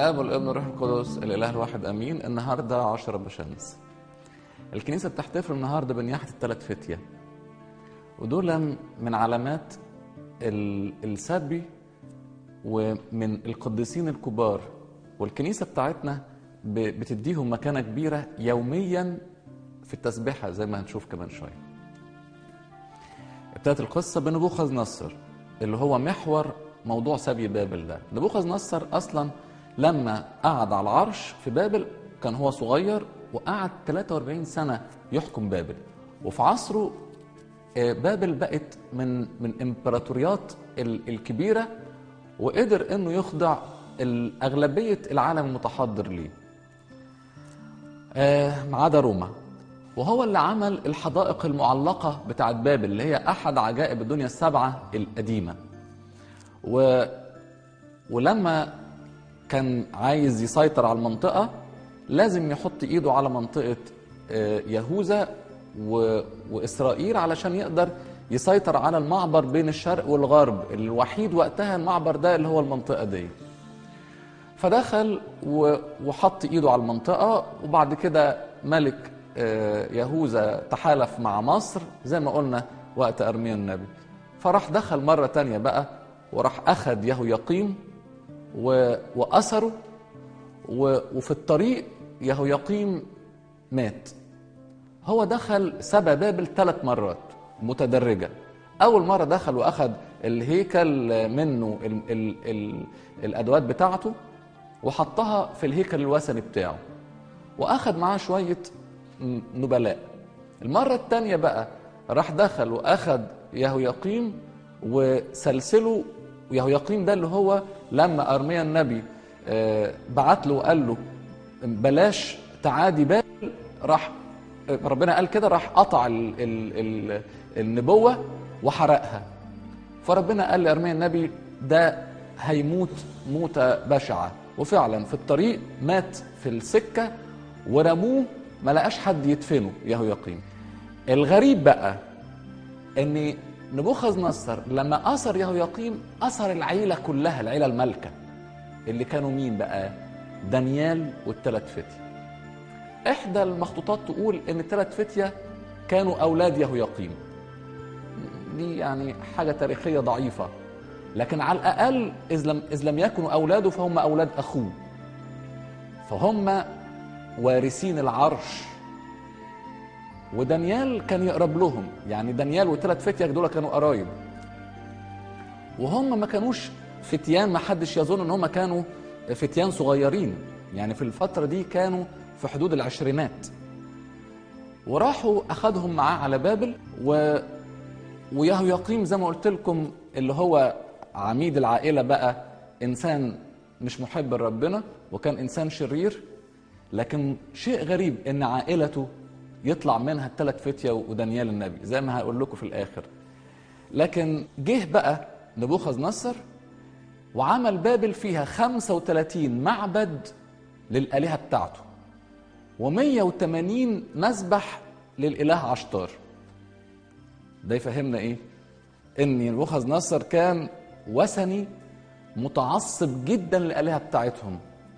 الاب والابن والروح القدس الاله الواحد امين النهارده 10 بشمس الكنيسه بتحتفل النهارده بنياحه الثلاث فتيه ودول من علامات ال- السبي ومن القديسين الكبار والكنيسه بتاعتنا ب- بتديهم مكانه كبيره يوميا في التسبيحه زي ما هنشوف كمان شويه ابتدت القصه بنبوخذ نصر اللي هو محور موضوع سبي بابل ده نبوخذ نصر اصلا لما قعد على العرش في بابل كان هو صغير وقعد 43 سنه يحكم بابل وفي عصره آه، بابل بقت من من امبراطوريات ال- الكبيره وقدر انه يخضع ال- اغلبيه العالم المتحضر ليه آه، ما عدا روما وهو اللي عمل الحدائق المعلقة بتاعت بابل اللي هي أحد عجائب الدنيا السبعة القديمة و... ولما كان عايز يسيطر على المنطقة لازم يحط إيده على منطقة آه، يهوذا و... وإسرائيل علشان يقدر يسيطر على المعبر بين الشرق والغرب الوحيد وقتها المعبر ده اللي هو المنطقة دي فدخل و- وحط ايده على المنطقه وبعد كده ملك آه، يهوذا تحالف مع مصر زي ما قلنا وقت ارميا النبي فراح دخل مره تانية بقى وراح اخذ يهو يقيم و- واسره و- وفي الطريق يهو يقيم مات هو دخل سبى بابل ثلاث مرات متدرجة أول مرة دخل وأخذ الهيكل منه ال ال ال الأدوات بتاعته وحطها في الهيكل الوثني بتاعه وأخذ معاه شوية م- نبلاء المرة الثانية بقى راح دخل وأخذ يهويقيم وسلسله ويهويقيم ده اللي هو لما أرميا النبي آه، بعت له وقال له بلاش تعادي بابل راح ربنا قال كده راح قطع ال ال ال النبوة وحرقها فربنا قال لأرميا النبي ده هيموت موتة بشعة وفعلا في الطريق مات في السكة ورموه ما لقاش حد يدفنه يهو يقين الغريب بقى ان نبوخذ نصر لما اثر يهو يقيم اثر العيله كلها العيله المالكه اللي كانوا مين بقى دانيال والثلاث فتيه احدى المخطوطات تقول ان الثلاث فتيه كانوا اولاد يهويقيم دي يعني حاجه تاريخيه ضعيفه لكن على الاقل اذ لم اذ لم يكونوا اولاده فهم اولاد اخوه فهم وارثين العرش ودانيال كان يقرب لهم يعني دانيال والثلاث فتية دول كانوا قرايب وهم ما كانوش فتيان ما حدش يظن ان هم كانوا فتيان صغيرين يعني في الفترة دي كانوا في حدود العشرينات وراحوا اخذهم معاه على بابل و ويهو يقيم زي ما قلت لكم اللي هو عميد العائلة بقى إنسان مش محب لربنا وكان إنسان شرير لكن شيء غريب إن عائلته يطلع منها الثلاث فتية ودانيال النبي زي ما هقول لكم في الآخر لكن جه بقى نبوخذ نصر وعمل بابل فيها 35 معبد للآلهة بتاعته و180 مسبح للإله عشتار ده يفهمنا ايه ان نبوخذ نصر كان وثني متعصب جدا للالهه بتاعتهم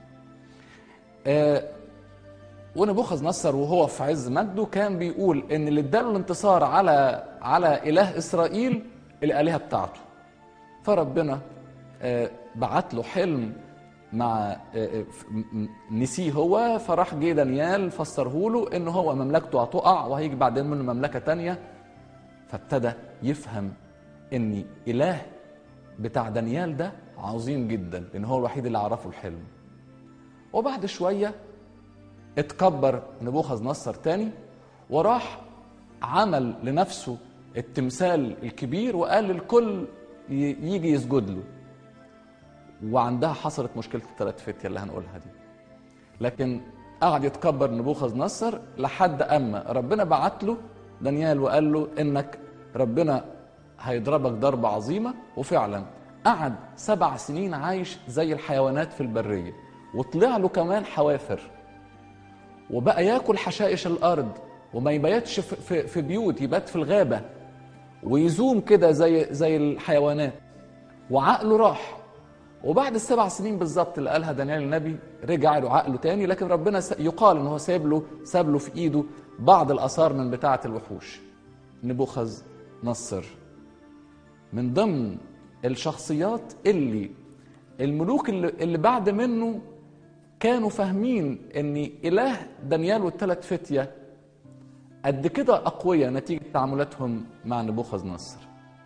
آه ونبوخذ نصر وهو في عز مجده كان بيقول ان اللي اداله الانتصار على على اله اسرائيل الالهه بتاعته فربنا آه بعت له حلم مع آه، آه، ف- م- م- نسيه هو فراح جه دانيال فسره له ان هو مملكته هتقع وهيجي بعدين منه مملكه تانيه فابتدى يفهم ان اله بتاع دانيال ده عظيم جدا لان هو الوحيد اللي عرفه الحلم وبعد شويه اتكبر نبوخذ نصر تاني وراح عمل لنفسه التمثال الكبير وقال للكل ي- يجي يسجد له وعندها حصلت مشكله الثلاث فتيه اللي هنقولها دي لكن قعد يتكبر نبوخذ نصر لحد اما ربنا بعت له دانيال وقال له انك ربنا هيضربك ضربه عظيمه وفعلا قعد سبع سنين عايش زي الحيوانات في البريه وطلع له كمان حوافر وبقى ياكل حشائش الارض وما يبيتش في- في في بيوت يبات في الغابه ويزوم كده زي زي الحيوانات وعقله راح وبعد السبع سنين بالظبط اللي قالها دانيال النبي رجع له عقله تاني لكن ربنا س- يقال ان هو ساب له ساب له في ايده بعض الاثار من بتاعه الوحوش نبوخذ نصر من ضمن الشخصيات اللي الملوك اللي, اللي بعد منه كانوا فاهمين ان اله دانيال والثلاث فتيه قد كده اقوياء نتيجه تعاملاتهم مع نبوخذ نصر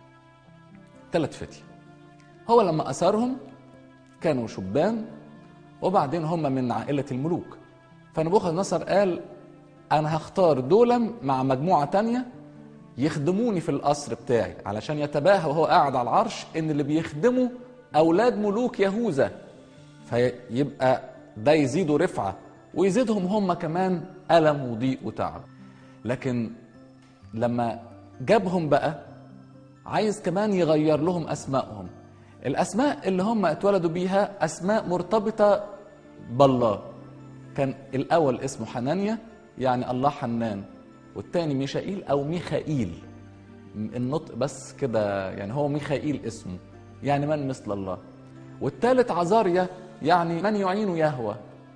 ثلاث فتيه هو لما اثرهم كانوا شبان وبعدين هم من عائله الملوك فنبوخذ نصر قال انا هختار دولا مع مجموعه تانية يخدموني في القصر بتاعي علشان يتباهى وهو قاعد على العرش ان اللي بيخدموا اولاد ملوك يهوذا فيبقى ده يزيدوا رفعه ويزيدهم هم كمان الم وضيق وتعب لكن لما جابهم بقى عايز كمان يغير لهم اسمائهم الاسماء اللي هم اتولدوا بيها اسماء مرتبطه بالله كان الاول اسمه حنانيا يعني الله حنان والتاني ميشائيل او ميخائيل النطق بس كده يعني هو ميخائيل اسمه يعني من مثل الله والتالت عزاريا يعني من يعين يهوى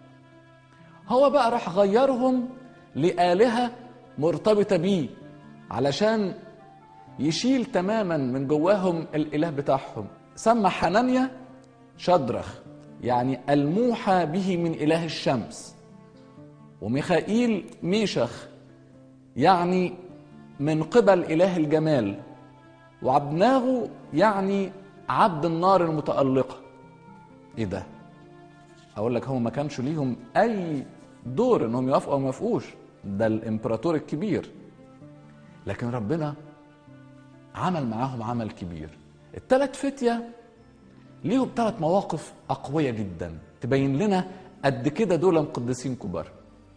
هو بقى راح غيرهم لآلهة مرتبطة بيه علشان يشيل تماما من جواهم الإله بتاعهم سمى حنانيا شدرخ يعني الموحى به من إله الشمس وميخائيل ميشخ يعني من قبل إله الجمال وعبناغو يعني عبد النار المتألقة إيه ده؟ أقول لك هم ما كانش ليهم أي دور إنهم يوافقوا أو ما يوافقوش ده الإمبراطور الكبير لكن ربنا عمل معاهم عمل كبير الثلاث فتية ليهم ثلاث مواقف أقوية جدا تبين لنا قد كده دول مقدسين كبار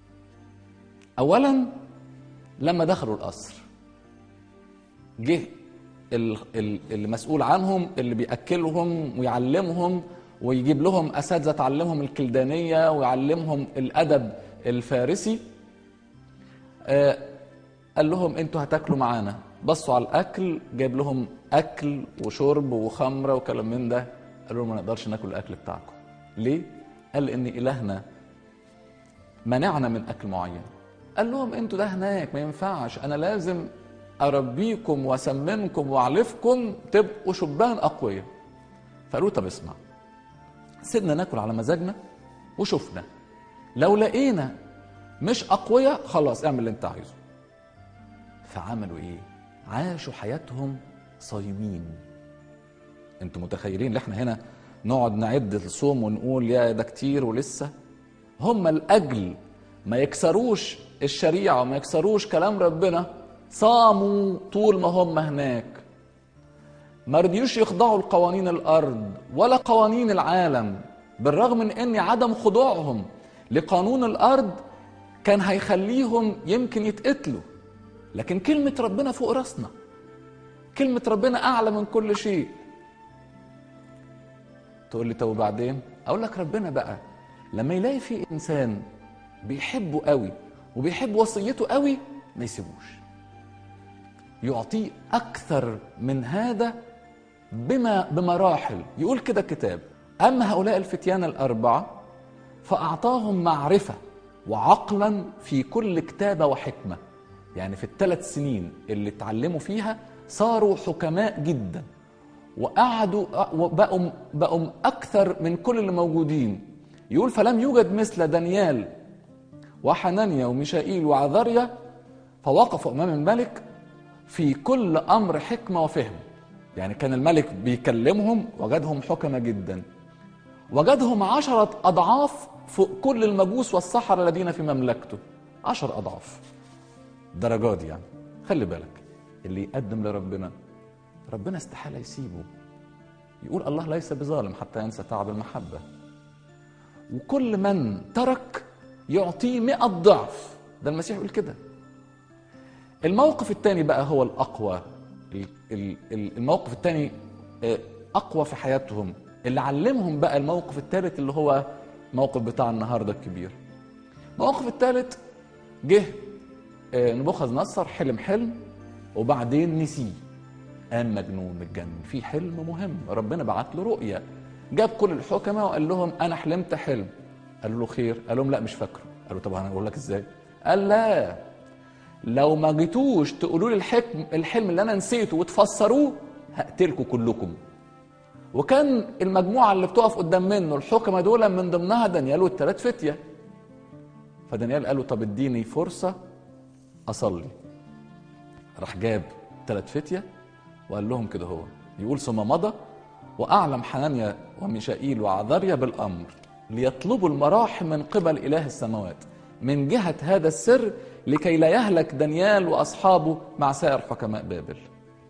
أولا لما دخلوا القصر جه ال- ال- المسؤول عنهم اللي بيأكلهم ويعلمهم ويجيب لهم أساتذة تعلمهم الكلدانية ويعلمهم الأدب الفارسي آه، قال لهم انتوا هتاكلوا معانا بصوا على الاكل جايب لهم اكل وشرب وخمره وكلام من ده قالوا لهم ما نقدرش ناكل الاكل بتاعكم ليه قال ان الهنا منعنا من اكل معين قال لهم انتوا ده هناك ما ينفعش انا لازم اربيكم واسمنكم واعلفكم تبقوا شبان اقوياء فقالوا طب اسمع سيبنا ناكل على مزاجنا وشفنا لو لقينا مش اقوياء خلاص اعمل اللي انت عايزه فعملوا ايه عاشوا حياتهم صايمين انتوا متخيلين ان احنا هنا نقعد نعد الصوم ونقول يا ده كتير ولسه هم لاجل ما يكسروش الشريعه وما يكسروش كلام ربنا صاموا طول ما هم هناك ما رضيوش يخضعوا لقوانين الارض ولا قوانين العالم بالرغم من ان عدم خضوعهم لقانون الارض كان هيخليهم يمكن يتقتلوا لكن كلمة ربنا فوق راسنا كلمة ربنا أعلى من كل شيء تقول لي طب وبعدين أقول لك ربنا بقى لما يلاقي في إنسان بيحبه قوي وبيحب وصيته قوي ما يسيبوش يعطيه أكثر من هذا بما بمراحل يقول كده الكتاب أما هؤلاء الفتيان الأربعة فأعطاهم معرفة وعقلا في كل كتابة وحكمة يعني في الثلاث سنين اللي اتعلموا فيها صاروا حكماء جدا وقعدوا وبقوا بقوا اكثر من كل اللي موجودين يقول فلم يوجد مثل دانيال وحنانيا وميشائيل وعذريا فوقفوا امام الملك في كل امر حكمه وفهم يعني كان الملك بيكلمهم وجدهم حكمة جدا وجدهم عشرة أضعاف فوق كل المجوس والسحرة الذين في مملكته عشر أضعاف درجات يعني خلي بالك اللي يقدم لربنا ربنا استحالة يسيبه يقول الله ليس بظالم حتى ينسى تعب المحبة وكل من ترك يعطيه مئة ضعف ده المسيح يقول كده الموقف الثاني بقى هو الأقوى الموقف الثاني أقوى في حياتهم اللي علمهم بقى الموقف الثالث اللي هو موقف بتاع النهارده الكبير الموقف الثالث جه نبوخذ نصر حلم حلم وبعدين نسيه قام مجنون متجنن في حلم مهم ربنا بعت له رؤية جاب كل الحكماء وقال لهم انا حلمت حلم قالوا له خير قال لهم لا مش فاكره قالوا طب انا اقول لك ازاي قال لا لو ما جيتوش تقولوا لي الحكم الحلم اللي انا نسيته وتفسروه هقتلكم كلكم وكان المجموعه اللي بتقف قدام منه الحكماء دول من ضمنها دانيال والثلاث فتيه فدانيال قال له طب اديني فرصه اصلي راح جاب ثلاث فتيه وقال لهم كده هو يقول ثم مضى واعلم حنانيا وميشائيل وعذريا بالامر ليطلبوا المراحم من قبل اله السماوات من جهه هذا السر لكي لا يهلك دانيال واصحابه مع سائر حكماء بابل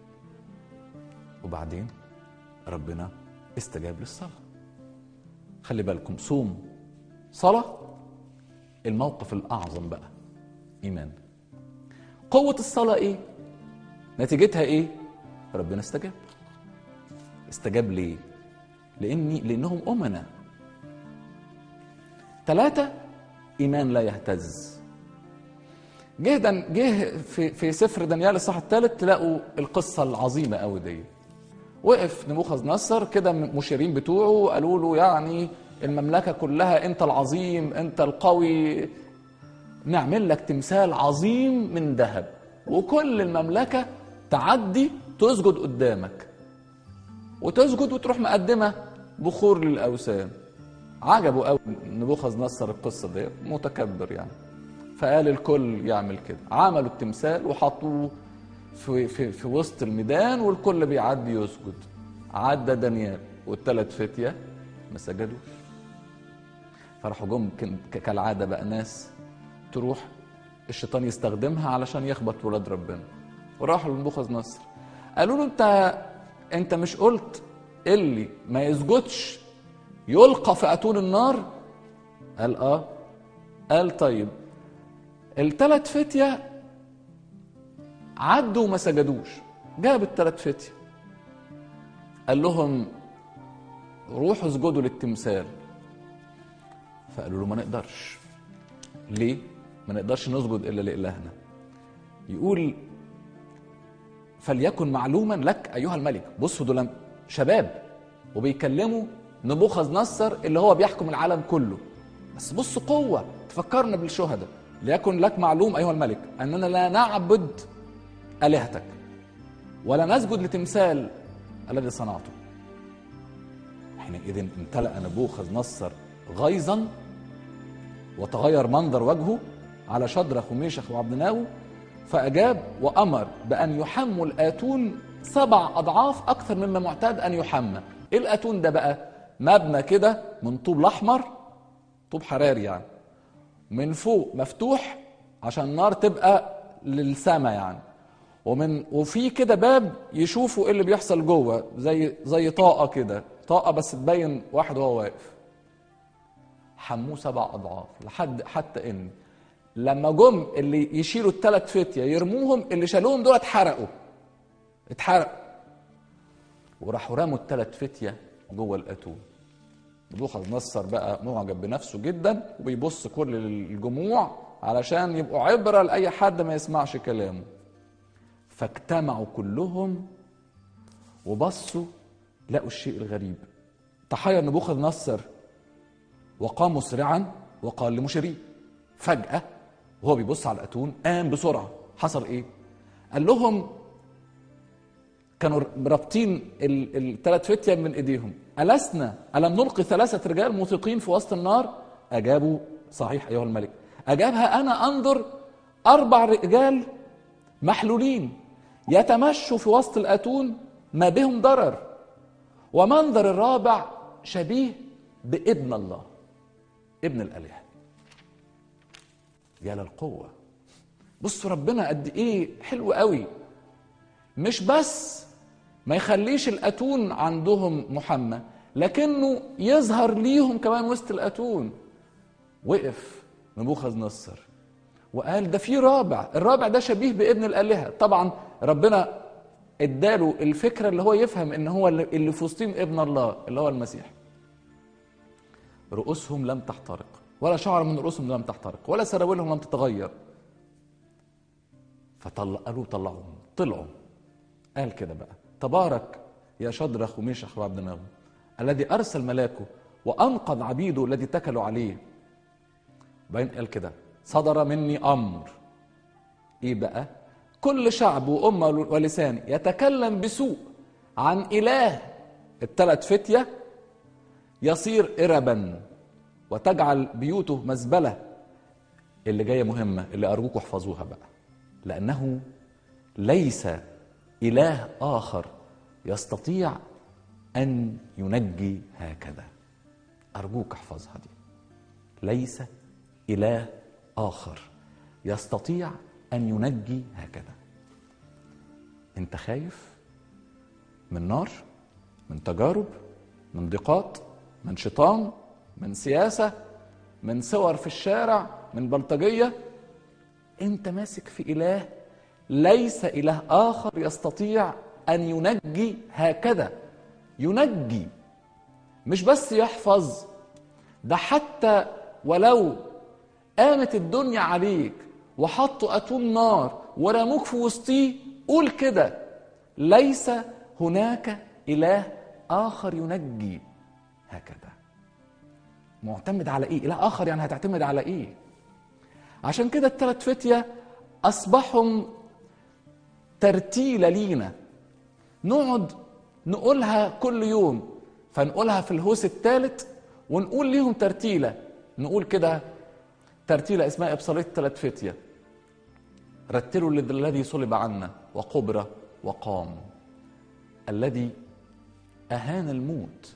وبعدين ربنا استجاب للصلاه خلي بالكم صوم صلاه الموقف الاعظم بقى ايمان قوه الصلاه ايه نتيجتها ايه ربنا استجاب استجاب ليه لاني لانهم امنا ثلاثه ايمان لا يهتز جه دن جه في في سفر دانيال الصح الثالث تلاقوا القصه العظيمه قوي دي وقف نبوخذ نصر كده المشيرين بتوعه قالوا له يعني المملكه كلها انت العظيم انت القوي نعمل لك تمثال عظيم من ذهب وكل المملكه تعدي تسجد قدامك وتسجد وتروح مقدمه بخور للاوثان عجبه قوي نبوخذ نصر القصه دي متكبر يعني فقال الكل يعمل كده عملوا التمثال وحطوه في في في وسط الميدان والكل بيعدي يسجد عدى دانيال والثلاث فتيه ما سجدوش فراحوا جم كالعاده بقى ناس تروح الشيطان يستخدمها علشان يخبط ولاد ربنا وراحوا لنبوخذ نصر قالوا له انت انت مش قلت اللي ما يسجدش يلقى في اتون النار قال اه قال طيب الثلاث فتيه عدوا وما سجدوش جاب الثلاث فتيه قال لهم روحوا اسجدوا للتمثال فقالوا له ما نقدرش ليه ما نقدرش نسجد الا لالهنا يقول فليكن معلوما لك ايها الملك بصوا دول شباب وبيكلموا نبوخذ نصر اللي هو بيحكم العالم كله بس بص قوه تفكرنا بالشهداء ليكن لك معلوم ايها الملك اننا لا نعبد الهتك ولا نسجد لتمثال الذي صنعته حينئذ امتلأ نبوخذ نصر غيظا وتغير منظر وجهه على شدرخ وميشخ وعبدناو فأجاب وأمر بأن يحموا الآتون سبع أضعاف أكثر مما معتاد أن يحمى إيه الآتون ده بقى مبنى كده من طوب الأحمر طوب حراري يعني من فوق مفتوح عشان النار تبقى للسما يعني ومن وفي كده باب يشوفوا ايه اللي بيحصل جوه زي زي طاقه كده طاقه بس تبين واحد وهو واقف حموه سبع اضعاف لحد حتى ان لما جم اللي يشيلوا الثلاث فتيه يرموهم اللي شالوهم دول اتحرقوا اتحرقوا وراحوا رموا الثلاث فتيه جوه الاتون نبوخذ نصر بقى معجب بنفسه جدا وبيبص كل الجموع علشان يبقوا عبره لاي حد ما يسمعش كلامه فاجتمعوا كلهم وبصوا لقوا الشيء الغريب تحير نبوخذ نصر وقام مسرعا وقال لمشيريه فجأة وهو بيبص على الأتون قام بسرعة حصل إيه؟ قال لهم كانوا رابطين الثلاث فتية من إيديهم ألسنا ألم نلقي ثلاثة رجال موثقين في وسط النار؟ أجابوا صحيح أيها الملك أجابها أنا أنظر أربع رجال محلولين يتمشوا في وسط الأتون ما بهم ضرر ومنظر الرابع شبيه بابن الله ابن الآلهة يا للقوة بصوا ربنا قد ايه حلو قوي مش بس ما يخليش الأتون عندهم محمى لكنه يظهر ليهم كمان وسط الأتون وقف نبوخذ نصر وقال ده في رابع الرابع ده شبيه بابن الآلهة طبعا ربنا اداله الفكرة اللي هو يفهم ان هو اللي في وسطهم ابن الله اللي هو المسيح رؤوسهم لم تحترق ولا شعر من رؤوسهم لم تحترق ولا سراويلهم لم تتغير فطلع قالوا طلعوهم طلعوا قال كده بقى تبارك يا شدرخ وميشخ وعبد ناغو الذي ارسل ملاكه وانقذ عبيده الذي اتكلوا عليه وبعدين قال كده صدر مني امر ايه بقى كل شعب وامه ولسان يتكلم بسوء عن اله الثلاث فتيه يصير اربا وتجعل بيوته مزبله اللي جايه مهمه اللي ارجوكم احفظوها بقى لانه ليس اله اخر يستطيع ان ينجي هكذا ارجوك احفظها دي ليس اله اخر يستطيع ان ينجي هكذا انت خايف من نار من تجارب من ضيقات من شيطان من سياسه من صور في الشارع من بلطجيه انت ماسك في اله ليس اله اخر يستطيع ان ينجي هكذا ينجي مش بس يحفظ ده حتى ولو قامت الدنيا عليك وحطوا اتوم نار ورموك في وسطيه قول كده ليس هناك اله اخر ينجي هكذا معتمد على ايه اله اخر يعني هتعتمد على ايه عشان كده الثلاث فتيه اصبحوا ترتيله لينا نقعد نقولها كل يوم فنقولها في الهوس الثالث ونقول ليهم ترتيله نقول كده ترتيله اسمها ابصاليه ثلاث فتيه رتلوا الذي صلب عنا وقبر وقام الذي اهان الموت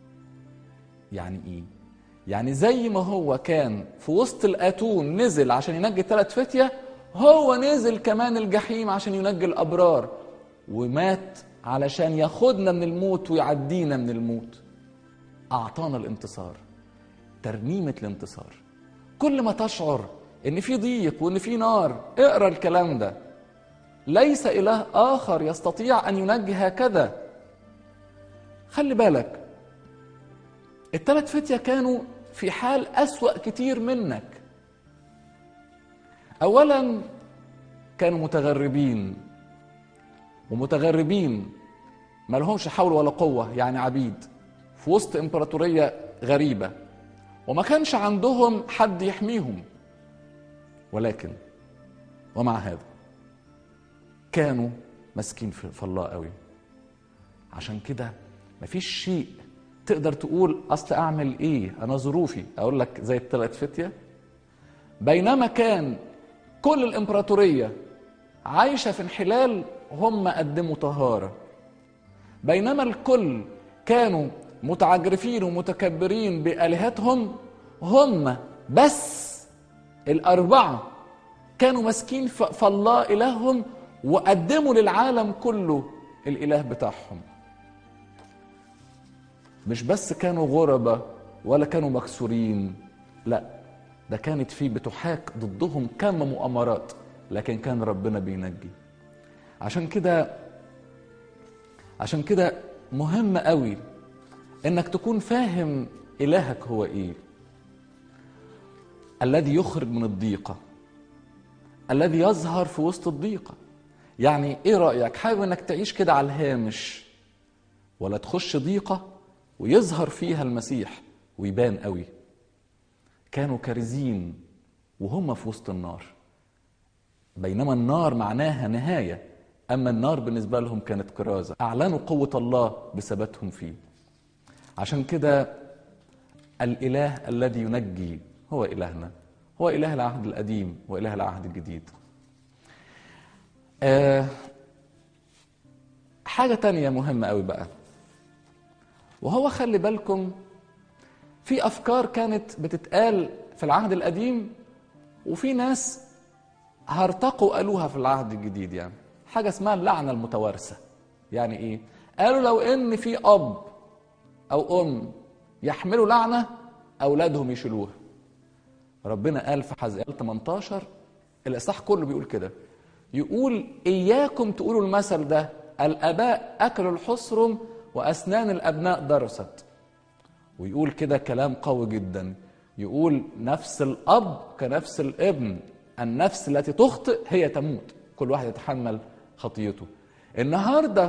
يعني ايه يعني زي ما هو كان في وسط الاتون نزل عشان ينجي ثلاث فتيه هو نزل كمان الجحيم عشان ينجي الابرار ومات علشان ياخدنا من الموت ويعدينا من الموت اعطانا الانتصار ترنيمه الانتصار كل ما تشعر ان في ضيق وان في نار اقرا الكلام ده ليس اله اخر يستطيع ان ينجي هكذا خلي بالك الثلاث فتيه كانوا في حال اسوا كتير منك اولا كانوا متغربين ومتغربين ما لهمش حول ولا قوه يعني عبيد في وسط امبراطوريه غريبه وما كانش عندهم حد يحميهم ولكن ومع هذا كانوا ماسكين في الله قوي عشان كده مفيش شيء تقدر تقول اصل اعمل ايه انا ظروفي اقول لك زي الثلاث فتيه بينما كان كل الامبراطوريه عايشه في انحلال هم قدموا طهاره بينما الكل كانوا متعجرفين ومتكبرين بالهتهم هم بس الاربعه كانوا ماسكين فالله الههم وقدموا للعالم كله الاله بتاعهم مش بس كانوا غربة ولا كانوا مكسورين لا ده كانت في بتحاك ضدهم كم مؤامرات لكن كان ربنا بينجي عشان كده عشان كده مهم قوي انك تكون فاهم الهك هو ايه الذي يخرج من الضيقه الذي يظهر في وسط الضيقه يعني ايه رايك حابب انك تعيش كده على الهامش ولا تخش ضيقه ويظهر فيها المسيح ويبان قوي كانوا كارزين وهم في وسط النار بينما النار معناها نهايه اما النار بالنسبه لهم كانت كرازه اعلنوا قوه الله بثباتهم فيه عشان كده الاله الذي ينجي هو الهنا هو اله العهد القديم واله العهد الجديد آه حاجه تانية مهمه قوي بقى وهو خلي بالكم في افكار كانت بتتقال في العهد القديم وفي ناس هرتقوا قالوها في العهد الجديد يعني حاجه اسمها اللعنه المتوارثه يعني ايه قالوا لو ان في اب او ام يحملوا لعنه اولادهم يشيلوها ربنا قال في حزقيال 18 الاصحاح كله بيقول كده يقول اياكم تقولوا المثل ده الاباء اكلوا الحصرم واسنان الابناء درست ويقول كده كلام قوي جدا يقول نفس الاب كنفس الابن النفس التي تخطئ هي تموت كل واحد يتحمل خطيته النهارده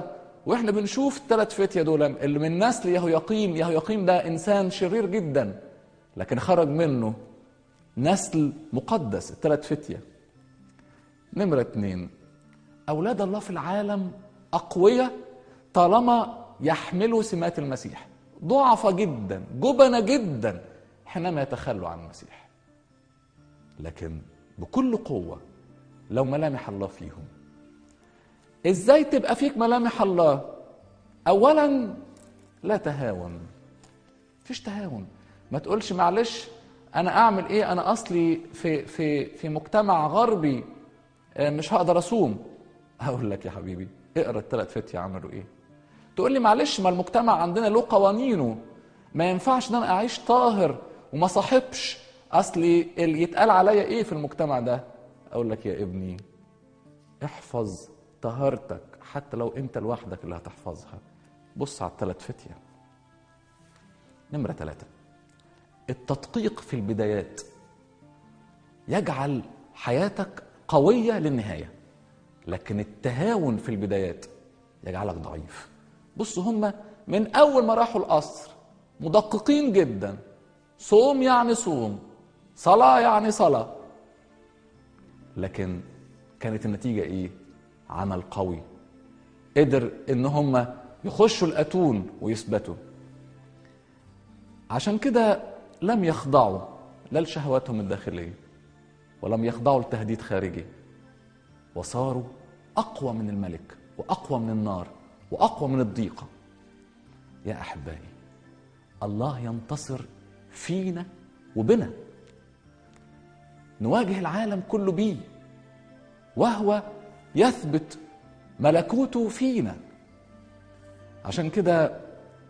واحنا بنشوف الثلاث فتية دول اللي من نسل يهويقيم يهويقيم ده انسان شرير جدا لكن خرج منه نسل مقدس الثلاث فتية نمرة اتنين أولاد الله في العالم أقوياء طالما يحملوا سمات المسيح ضعفة جدا جبنة جدا حينما يتخلوا عن المسيح لكن بكل قوة لو ملامح الله فيهم ازاي تبقى فيك ملامح الله اولا لا تهاون مفيش تهاون ما تقولش معلش انا اعمل ايه انا اصلي في في في مجتمع غربي آه، مش هقدر اصوم هقول لك يا حبيبي اقرا الثلاث فتية عملوا ايه تقول لي معلش ما المجتمع عندنا له قوانينه ما ينفعش ان انا اعيش طاهر وما صاحبش اصلي اللي يتقال عليا ايه في المجتمع ده اقول لك يا ابني احفظ طهارتك حتى لو انت لوحدك اللي هتحفظها بص على الثلاث فتية نمرة ثلاثة التدقيق في البدايات يجعل حياتك قوية للنهاية لكن التهاون في البدايات يجعلك ضعيف بص هم من أول ما راحوا القصر مدققين جدا صوم يعني صوم صلاة يعني صلاة لكن كانت النتيجة إيه؟ عمل قوي قدر إن هم يخشوا الأتون ويثبتوا عشان كده لم يخضعوا لا لشهواتهم الداخلية ولم يخضعوا لتهديد خارجي وصاروا أقوى من الملك وأقوى من النار وأقوى من الضيقة يا أحبائي الله ينتصر فينا وبنا نواجه العالم كله بيه وهو يثبت ملكوته فينا عشان كده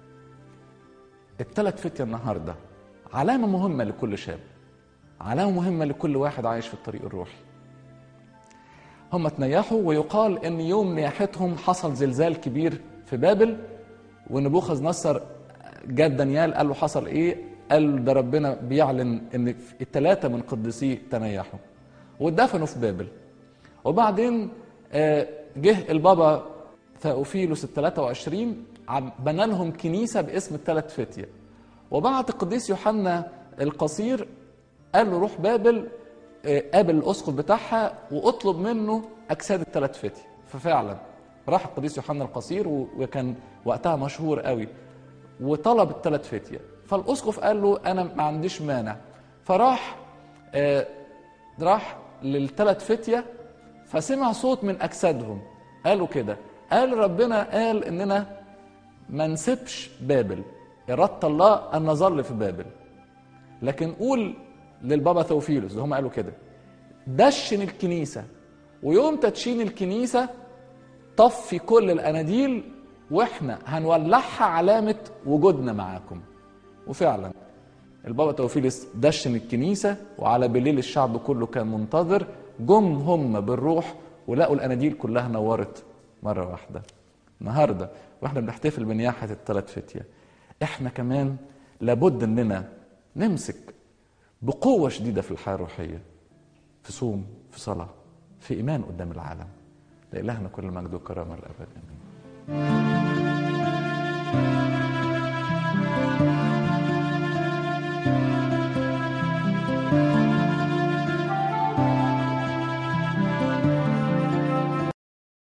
الثلاث فتية النهارده علامة مهمة لكل شاب علامة مهمة لكل واحد عايش في الطريق الروحي هم تنيحوا ويقال ان يوم نياحتهم حصل زلزال كبير في بابل ونبوخذ نصر جاد دانيال قال له حصل ايه قال ده ربنا بيعلن ان الثلاثه من قديسيه تنيحوا واتدفنوا في بابل وبعدين آه، جه البابا ثاوفيلوس ال 23 عم- بنى لهم كنيسه باسم الثلاث فتيه وبعت القديس يوحنا القصير قال له روح بابل آه، قابل الاسقف بتاعها واطلب منه اجساد الثلاث فتيه ففعلا راح القديس يوحنا القصير و- وكان وقتها مشهور قوي وطلب الثلاث فتيه فالاسقف قال له انا ما عنديش مانع فراح آه، راح للثلاث فتيه فسمع صوت من اجسادهم قالوا كده قال ربنا قال اننا ما نسيبش بابل اراده الله ان نظل في بابل لكن قول للبابا ثوفيلوس هم قالوا كده دشن الكنيسه ويوم تدشين الكنيسه طفي كل الاناديل واحنا هنولعها علامه وجودنا معاكم وفعلا البابا توفيلس دشن الكنيسة وعلى بالليل الشعب كله كان منتظر جم هم بالروح ولقوا الأناديل كلها نورت مرة واحدة النهاردة واحنا بنحتفل بنياحة الثلاث فتية احنا كمان لابد اننا نمسك بقوة شديدة في الحياة الروحية في صوم في صلاة في إيمان قدام العالم لإلهنا كل المجد والكرامة الأبد آمين